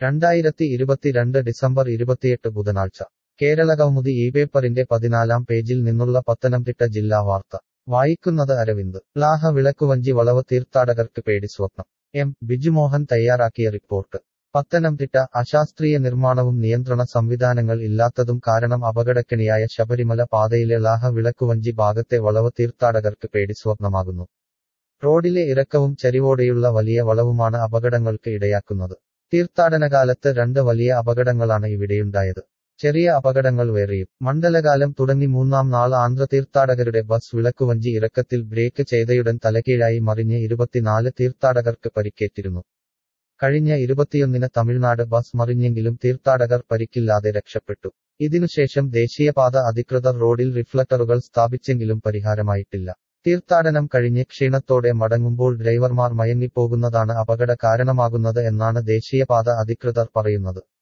രണ്ടായിരത്തി ഇരുപത്തിരണ്ട് ഡിസംബർ ഇരുപത്തിയെട്ട് ബുധനാഴ്ച കേരളകൗമുദി ഈ പേപ്പറിന്റെ പതിനാലാം പേജിൽ നിന്നുള്ള പത്തനംതിട്ട ജില്ലാ വാർത്ത വായിക്കുന്നത് അരവിന്ദ് ലാഹ വിളക്കുവഞ്ചി വളവ് തീർത്ഥാടകർക്ക് പേടിസ്വപ്നം എം ബിജുമോഹൻ തയ്യാറാക്കിയ റിപ്പോർട്ട് പത്തനംതിട്ട അശാസ്ത്രീയ നിർമ്മാണവും നിയന്ത്രണ സംവിധാനങ്ങൾ ഇല്ലാത്തതും കാരണം അപകടക്കെണിയായ ശബരിമല പാതയിലെ ലാഹ വിളക്കുവഞ്ചി ഭാഗത്തെ വളവ് തീർത്ഥാടകർക്ക് പേടിസ്വപ്നമാകുന്നു റോഡിലെ ഇറക്കവും ചരിവോടെയുള്ള വലിയ വളവുമാണ് അപകടങ്ങൾക്ക് ഇടയാക്കുന്നത് തീർത്ഥാടനകാലത്ത് രണ്ട് വലിയ അപകടങ്ങളാണ് ഇവിടെയുണ്ടായത് ചെറിയ അപകടങ്ങൾ വേറെയും മണ്ഡലകാലം തുടങ്ങി മൂന്നാം നാൾ ആന്ധ്ര തീർത്ഥാടകരുടെ ബസ് വിളക്കുവഞ്ചി ഇറക്കത്തിൽ ബ്രേക്ക് ചെയ്തയുടൻ തലകീഴായി മറിഞ്ഞ് ഇരുപത്തിനാല് തീർത്ഥാടകർക്ക് പരിക്കേറ്റിരുന്നു കഴിഞ്ഞ ഇരുപത്തിയൊന്നിന് തമിഴ്നാട് ബസ് മറിഞ്ഞെങ്കിലും തീർത്ഥാടകർ പരിക്കില്ലാതെ രക്ഷപ്പെട്ടു ഇതിനുശേഷം ദേശീയപാത അധികൃതർ റോഡിൽ റിഫ്ലക്ടറുകൾ സ്ഥാപിച്ചെങ്കിലും പരിഹാരമായിട്ടില്ല തീർത്ഥാടനം കഴിഞ്ഞ് ക്ഷീണത്തോടെ മടങ്ങുമ്പോൾ ഡ്രൈവർമാർ മയങ്ങിപ്പോകുന്നതാണ് അപകട കാരണമാകുന്നത് എന്നാണ് ദേശീയപാത അധികൃതർ പറയുന്നത്